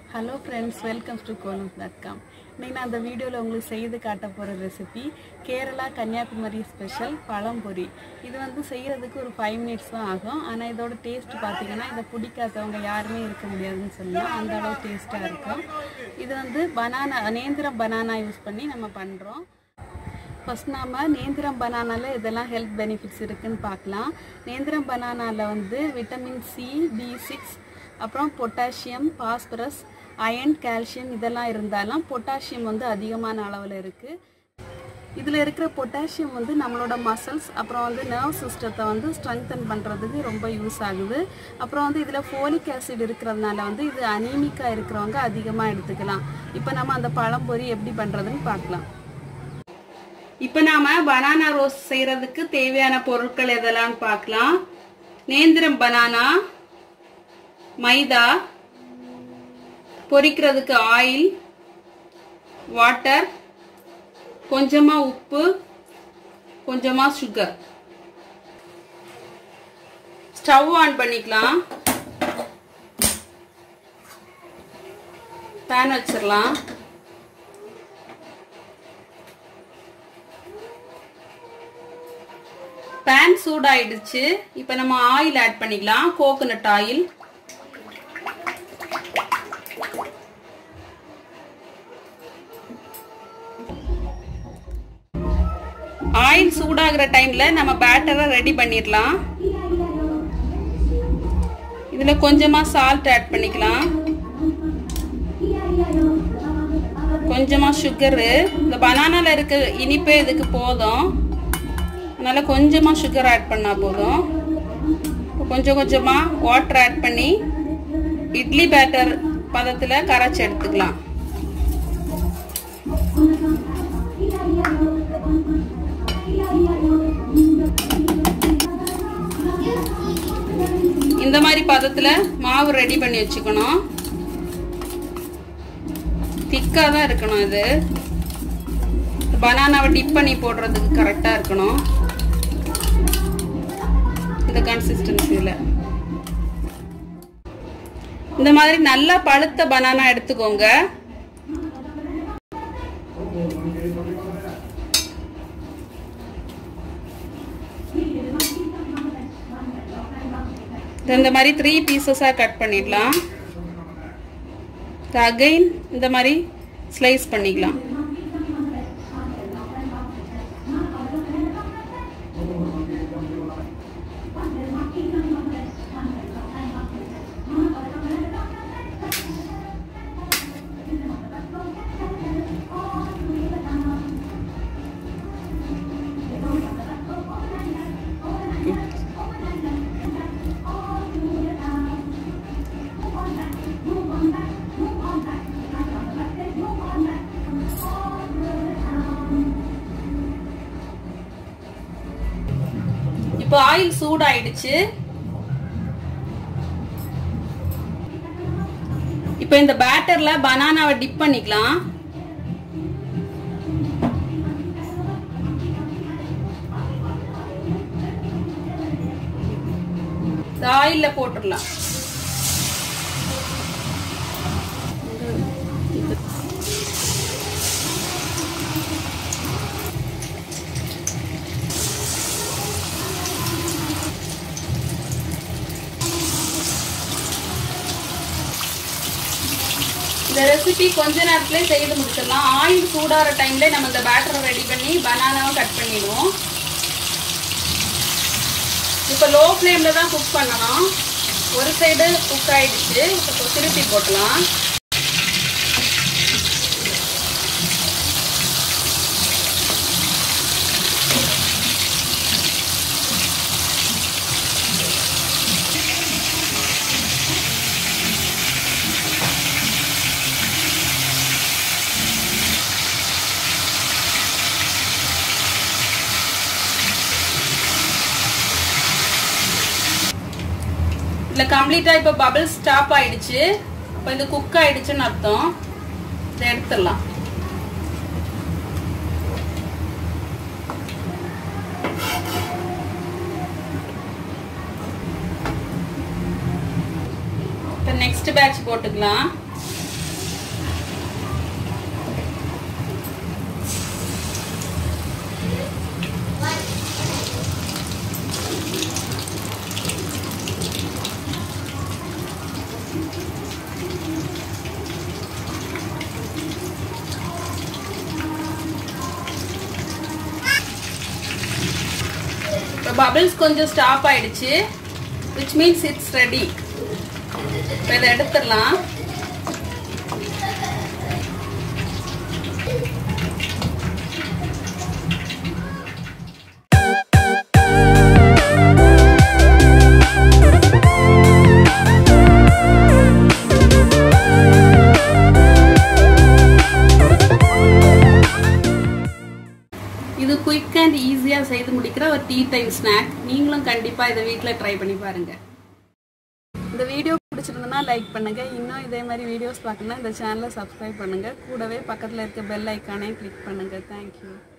hello friends welcome to Kolam dot com இன்னைக்கு நான் அந்த வீடியோவில் உங்களுக்கு செய்து காட்ட போகிற ரெசிபி கேரளா கன்னியாகுமரி ஸ்பெஷல் பழம்பொரி இது வந்து செய்கிறதுக்கு ஒரு ஃபைவ் மினிட்ஸ் தான் ஆகும் ஆனால் இதோட டேஸ்ட் பார்த்தீங்கன்னா இதை பிடிக்காதவங்க யாருமே இருக்க முடியாதுன்னு சொல்லலாம் அந்த அளவு டேஸ்ட்டாக இருக்கும் இது வந்து பனானா நேந்திரம் பனானா யூஸ் பண்ணி நம்ம பண்ணுறோம் ஃபஸ்ட் நாம் நேந்திரம் பனானாவில் இதெல்லாம் ஹெல்த் பெனிஃபிட்ஸ் இருக்குன்னு பார்க்கலாம் நேந்திரம் பனானாவில் வந்து விட்டமின் சி பி சிக்ஸ் அப்புறம் பொட்டாசியம் பாஸ்பரஸ் அயன் கால்சியம் இதெல்லாம் இருந்தாலும் பொட்டாசியம் வந்து அதிகமான அளவில் இருக்குது இதில் இருக்கிற பொட்டாசியம் வந்து நம்மளோட மசில்ஸ் அப்புறம் வந்து நர்வ் சிஸ்டத்தை வந்து ஸ்ட்ரெங்தன் பண்ணுறதுக்கு ரொம்ப யூஸ் ஆகுது அப்புறம் வந்து இதில் ஃபோலிக் ஆசிட் இருக்கிறதுனால வந்து இது அனீமிக்காக இருக்கிறவங்க அதிகமாக எடுத்துக்கலாம் இப்போ நம்ம அந்த பழம்பொரி எப்படி பண்ணுறதுன்னு பார்க்கலாம் இப்போ நாம பனானா ரோஸ் செய்யறதுக்கு தேவையான பொருட்கள் எதெல்லாம் பார்க்கலாம் நேந்திரம் பனானா மைதா பொரிக்கிறதுக்கு ஆயில் வாட்டர் கொஞ்சமா உப்பு கொஞ்சமா சுகர் ஸ்டவ் ஆன் பண்ணிக்கலாம் பேன் வச்சிடலாம் பேன் சூடாயிடுச்சு இப்போ நம்ம ஆயில் ஆட் பண்ணிக்கலாம் கோகோனட் ஆயில் ஆயில் சூடாகிற டைம்ல நம்ம பேட்டரை ரெடி பண்ணிடலாம் இதுல கொஞ்சமா சால்ட் ஆட் பண்ணிக்கலாம் கொஞ்சமா சுகரு இந்த பனானால இருக்க இனிப்பே இதுக்கு போதும் அதனால கொஞ்சமா சுகர் ஆட் பண்ணா போதும் கொஞ்சம் கொஞ்சமா வாட்டர் ஆட் பண்ணி இட்லி பேட்டர் பதத்துல கரைச்சி எடுத்துக்கலாம் இந்த மாதிரி பதத்துல மாவு ரெடி பண்ணி வச்சுக்கணும் திக்கா தான் இருக்கணும் இது பனானாவை டிப் பண்ணி போடுறதுக்கு கரெக்டா இருக்கணும் இந்த கன்சிஸ்டன்சியில் இந்த மாதிரி நல்லா பழுத்த பனானா எடுத்துக்கோங்க இந்த மாதிரி த்ரீ பீசஸாக கட் பண்ணிடலாம் அகைன் இந்த மாதிரி ஸ்லைஸ் பண்ணிக்கலாம் இப்போ ஆயில் சூடாயிடுச்சு இப்போ இந்த பேட்டர்ல பனானாவை டிப் பண்ணிக்கலாம் ஆயில்ல போட்டுடலாம் இந்த ரெசிபி கொஞ்ச நேரத்துல செய்து முடிச்சிடலாம் ஆயில் சூடாகிற டைம்ல நம்ம இந்த பேட்டரை ரெடி பண்ணி பனானாவை கட் பண்ணிடுவோம் இப்போ லோ ஃப்ளேமில் தான் குக் பண்ணணும் ஒரு சைடு குக் ஆயிடுச்சு இப்போ திருப்பி போட்டலாம் இதுல கம்ப்ளீட்டா இப்ப பபிள் ஸ்டாப் ஆயிடுச்சு அப்ப இது குக் ஆயிடுச்சுன்னு அர்த்தம் இதை எடுத்துடலாம் இப்ப நெக்ஸ்ட் பேட்ச் போட்டுக்கலாம் பபிள்ஸ் கொஞ்சம் ஸ்டாப் ஆயிடுச்சு விச் மீன்ஸ் இட்ஸ் ரெடி இப்போ இதை எடுத்துடலாம் இது குயிக் அண்ட் ஈஸியாக செய்து முடிக்கிற ஒரு டீ டைம் ஸ்நாக் நீங்களும் கண்டிப்பாக இதை வீட்டில் ட்ரை பண்ணி பாருங்க இந்த வீடியோ பிடிச்சிருந்தனா லைக் பண்ணுங்க இன்னும் இதே மாதிரி வீடியோஸ் பார்க்கணும்னா இந்த சேனலை சப்ஸ்கிரைப் பண்ணுங்க கூடவே பக்கத்தில் இருக்க பெல் ஐக்கானே கிளிக் பண்ணுங்க தேங்க்யூ